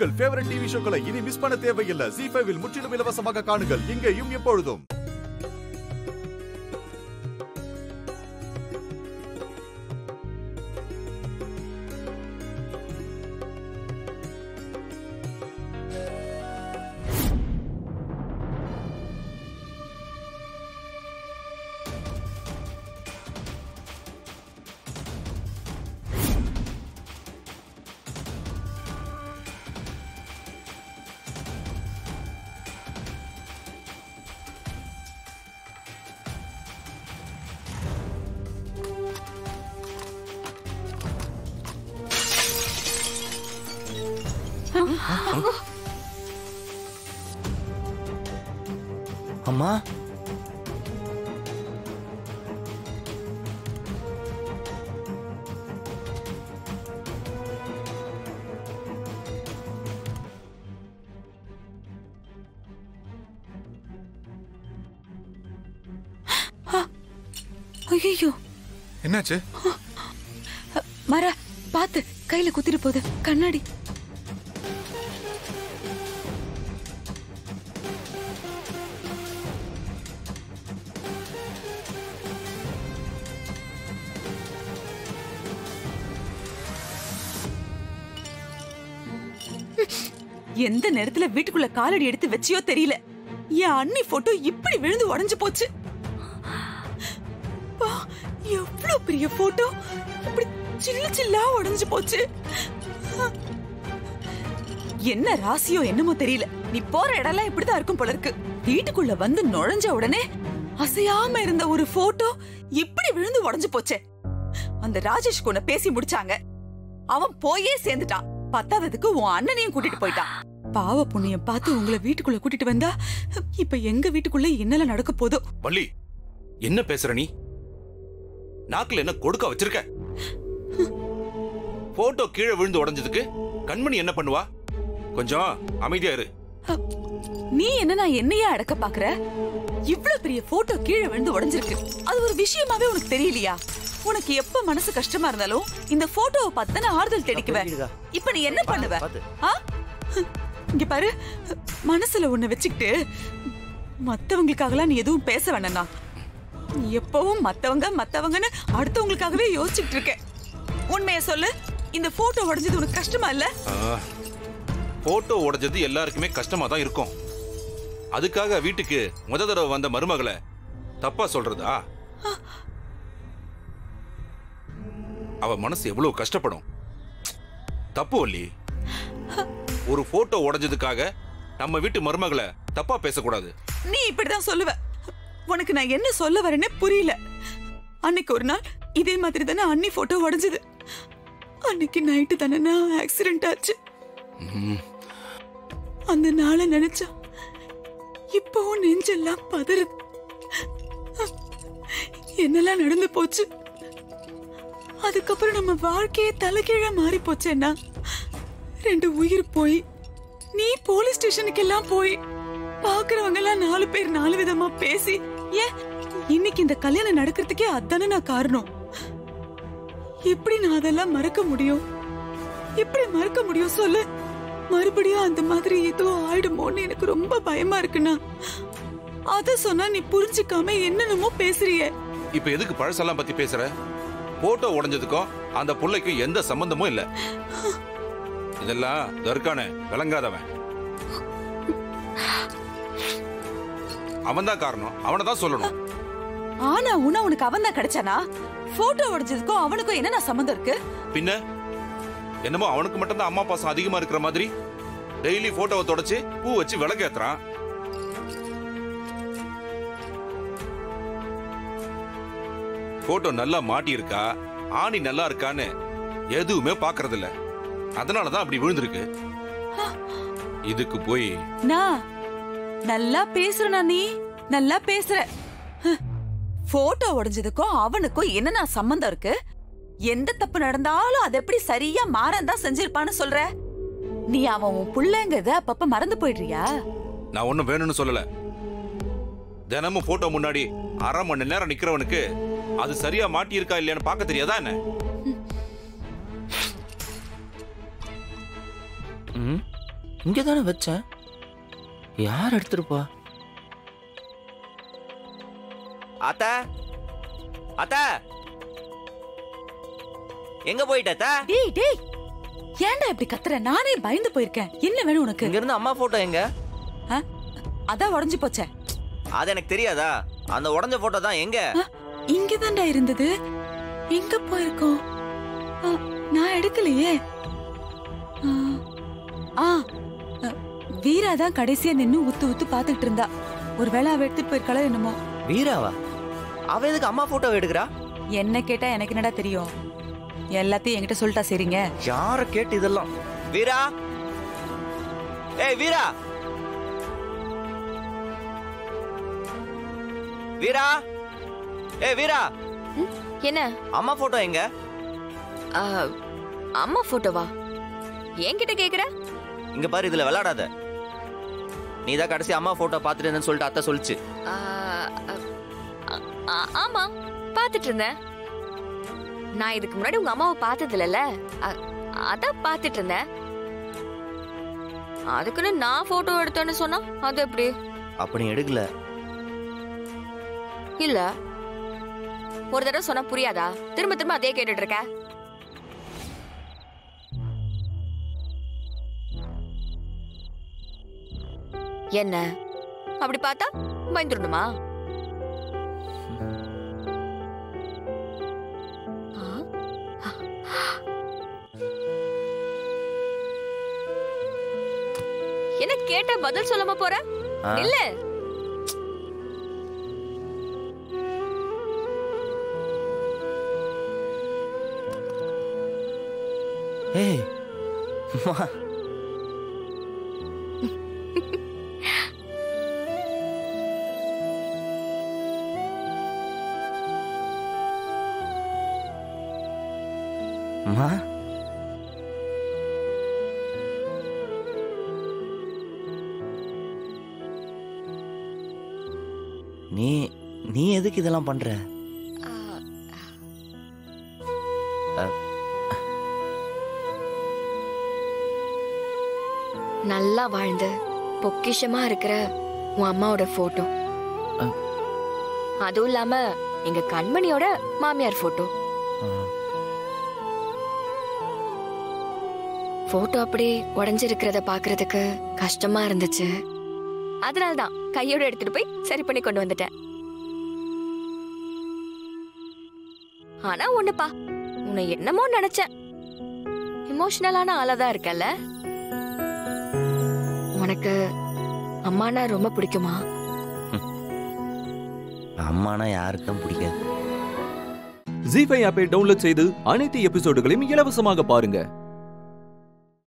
உங்கள் favourite TV ஷோக்களை இனி miss பண்ண தேவையில்லை ஜி ஃபைவில் முற்றிலும் இலவசமாக காணுங்கள் இங்கேயும் எப்பொழுதும் அம்மா ஐயோ என்னாச்சு மர பாத்து கையில குத்திட்டு போகுது கண்ணாடி எந்த நேரத்துல வீட்டுக்குள்ள காலடி எடுத்து வச்சியோ தெரியல என் அண்ணி போட்டோ இப்படி விழுந்து உடைஞ்சு போச்சு பா, எவ்வளவு பெரிய போட்டோ இப்படி சில்லு சில்லா உடைஞ்சு போச்சு என்ன ராசியோ என்னமோ தெரியல நீ போற இடம்லாம் இப்படிதான் இருக்கும் போல இருக்கு வீட்டுக்குள்ள வந்து நுழைஞ்ச உடனே அசையாம இருந்த ஒரு போட்டோ இப்படி விழுந்து உடைஞ்சு போச்சே அந்த ராஜேஷ் கூட பேசி முடிச்சாங்க அவன் போயே சேர்ந்துட்டான் பத்தாததுக்கு உன் அண்ணனையும் கூட்டிட்டு போயிட்டான் பாவ புண்ணியம் பார்த்து உங்களை வீட்டுக்குள்ள கூட்டிட்டு வந்தா இப்ப எங்க வீட்டுக்குள்ள என்னெல்லாம் நடக்க போதோ வள்ளி என்ன பேசுற நீ நாக்குல என்ன கொடுக்க வச்சிருக்க போட்டோ கீழே விழுந்து உடைஞ்சதுக்கு கண்மணி என்ன பண்ணுவா கொஞ்சம் அமைதியா இரு நீ என்ன நான் என்னையே அடக்க பாக்குற இவ்ளோ பெரிய போட்டோ கீழே விழுந்து உடைஞ்சிருக்கு அது ஒரு விஷயமாவே உனக்கு தெரியலையா உனக்கு எப்ப மனசு கஷ்டமா இருந்தாலும் இந்த போட்டோவை பார்த்து தானே ஆறுதல் தேடிக்குவேன் புரியுதுக்கா. இப்ப நீ என்ன பண்ணுவ பாத்து. ஆ? இங்க பாரு மனசுல உன்னை வச்சுக்கிட்டு மத்தவங்களுக்காகலாம் நீ எதுவும் பேச வேணாம் நீ எப்பவும் மத்தவங்க மத்தவங்கன்னு அடுத்தவங்களுக்காகவே யோசிச்சுட்டு இருக்க உண்மைய சொல்லு இந்த போட்டோ உடைஞ்சது உனக்கு கஷ்டமா இல்ல போட்டோ உடைஞ்சது எல்லாருக்குமே கஷ்டமா தான் இருக்கும் அதுக்காக வீட்டுக்கு முத தடவை வந்த மருமகளை தப்பா சொல்றதா அவ மனசு எவ்வளவு கஷ்டப்படும் தப்பு வள்ளி ஒரு போட்டோ உடைஞ்சதுக்காக நம்ம வீட்டு மருமகளை தப்பா பேசக்கூடாது நீ இப்படிதான் சொல்லுவ உனக்கு நான் என்ன சொல்ல வரேன்னு புரியல அன்னைக்கு ஒரு நாள் இதே மாதிரி தானே அன்னி போட்டோ உடைஞ்சது அன்னைக்கு நைட்டு தானே நான் ஆக்சிடென்ட் ஆச்சு ம், அந்த நாளை நினைச்சா இப்பவும் நெஞ்செல்லாம் பதறுது என்னெல்லாம் நடந்து போச்சு அதுக்கப்புறம் நம்ம வாழ்க்கையே தலைகீழா மாறி போச்சேன்னா ரெண்டு உயிர் போய் நீ போலீஸ் ஸ்டேஷனுக்கு எல்லாம் போய் பாக்குறவங்க எல்லாம் நாலு பேர் நாலு விதமா பேசி ஏன் இன்னைக்கு இந்த கல்யாணம் நடக்கிறதுக்கே அதானே நான் காரணம் எப்படி நான் அதெல்லாம் மறக்க முடியும் எப்படி மறக்க முடியும் சொல்லு மறுபடியும் அந்த மாதிரி ஏதோ ஆயிடுமோன்னு எனக்கு ரொம்ப பயமா இருக்குண்ணா அத சொன்னா நீ புரிஞ்சுக்காம என்னென்னமோ பேசுறியே இப்ப எதுக்கு பழசெல்லாம் பத்தி பேசுற போட்டோ உடைஞ்சதுக்கும் அந்த புள்ளைக்கும் எந்த சம்பந்தமும் இல்ல இதெல்லாம் தர்கான விளங்காதவன் அவன் தான் காரணம் அவனை தான் சொல்லணும் ஆனா உன உனக்கு அவன் தான் கிடைச்சானா போட்டோ உடைஞ்சதுக்கும் அவனுக்கும் என்னென்ன சம்மந்தம் இருக்கு பின்ன என்னமோ அவனுக்கு மட்டும்தான் அம்மா பாசம் அதிகமா இருக்கிற மாதிரி டெய்லி போட்டோவை தொடச்சு பூ வச்சு விளக்கேத்துறான் போட்டோ நல்லா மாட்டி இருக்கா ஆணி நல்லா இருக்கான்னு எதுவுமே பாக்குறது இல்ல அதனாலதான் அப்படி விழுந்திருக்கு இதுக்கு போய் நான் நல்லா பேசுறனா நீ நல்லா பேசுற போட்டோ உடைஞ்சதுக்கும் அவனுக்கும் என்னென்ன சம்மந்தம் இருக்கு எந்த தப்பு நடந்தாலும் அது எப்படி சரியா மாறன் தான் செஞ்சிருப்பான்னு சொல்ற நீ அவன் உன் புள்ளைங்கிறத அப்பப்ப மறந்து போயிடுறியா நான் ஒண்ணும் வேணும்னு சொல்லல தினமும் போட்டோ முன்னாடி அரை மணி நேரம் நிக்கிறவனுக்கு அது சரியா மாட்டி இருக்கா இல்லையான்னு பார்க்க தெரியாதா என்ன ம் இங்கே தானே வச்சேன் யார் எடுத்திருப்பா அத்த அத்த எங்க போயிட்ட அத்த டேய் டேய் ஏன்டா இப்படி கத்துற நானே பயந்து போயிருக்கேன் என்ன வேணும் உனக்கு இங்க இருந்து அம்மா போட்டோ எங்க ஆ? அதான் உடைஞ்சு போச்சே அது எனக்கு தெரியாதா அந்த உடஞ்ச போட்டோ தான் எங்க இங்கதான்டா இருந்தது எங்க போயிருக்கோம் ஆ, நான் எடுக்கலையே ஆ, ஆ அ, வீரா தான் கடைசியா நின்னு உத்து உத்து பாத்துக்கிட்டு இருந்தா ஒருவேளை அவ எடுத்துட்டு போயிருக்காளோ என்னமோ வீராவா அவ எதுக்கு அம்மா போட்டோ எடுக்கிறா என்ன கேட்டா எனக்கு என்னடா தெரியும் எல்லாத்தையும் என்கிட்ட சொல்லிட்டா சரிங்க யார கேட்டு இதெல்லாம் வீரா ஏய் வீரா வீரா ஏய் வீரா என்ன அம்மா போட்டோ எங்க ஆ, அம்மா போட்டோவா என்கிட்ட கேக்குற இங்க பாரு இதுல விளையாடாத நீ தான் கடைசி அம்மா போட்டோ பாத்துட்டு இருந்தேன்னு சொல்லிட்டு அத்தை சொல்லிச்சு ஆ, ஆ, ஆ, ஆமா பாத்துட்டு இருந்தேன் நான் இதுக்கு முன்னாடி உங்க அம்மாவை பார்த்தது இல்லைல்ல அ- அதான் பாத்துட்டு இருந்தேன் அதுக்குன்னு நான் போட்டோ எடுத்தேன்னு சொன்னா அது எப்படி அப்படி எடுக்கல இல்ல ஒரு தடவை சொன்னா புரியாதா திரும்ப திரும்ப அதே கேட்டுட்டு இருக்க என்ன அப்படி பார்த்தா பயந்துடணுமா ஆ? என்ன கேட்ட பதில் சொல்லாம போற ஆ? இல்ல ஏய் அம்மா அம்மா நீ நீ எதுக்கு இதெல்லாம் பண்ற நல்லா வாழ்ந்து பொக்கிஷமா இருக்கிற உன் அம்மாவோட போட்டோ அ. அதுவும் இல்லாம எங்க கண்மணியோட மாமியார் போட்டோ ஆ. போட்டோ அப்படி உடைஞ்சிருக்கிறத பாக்குறதுக்கு கஷ்டமா இருந்துச்சு அதனாலதான் கையோட எடுத்துட்டு போய் சரி பண்ணி கொண்டு வந்துட்டேன் ஆனா ஒண்ணுப்பா உன்னை என்னமோ நினைச்சேன் இமோஷனலான ஆளாதான் இருக்கல்ல உனக்கு அம்மானா ரொம்ப பிடிக்குமா அம்மானா யாருக்கும் பிடிக்காது ஜி ஃபைவ் ஆப்பை டவுன்லோட் செய்து அனைத்து எபிசோடுகளையும் இலவசமாக பாருங்க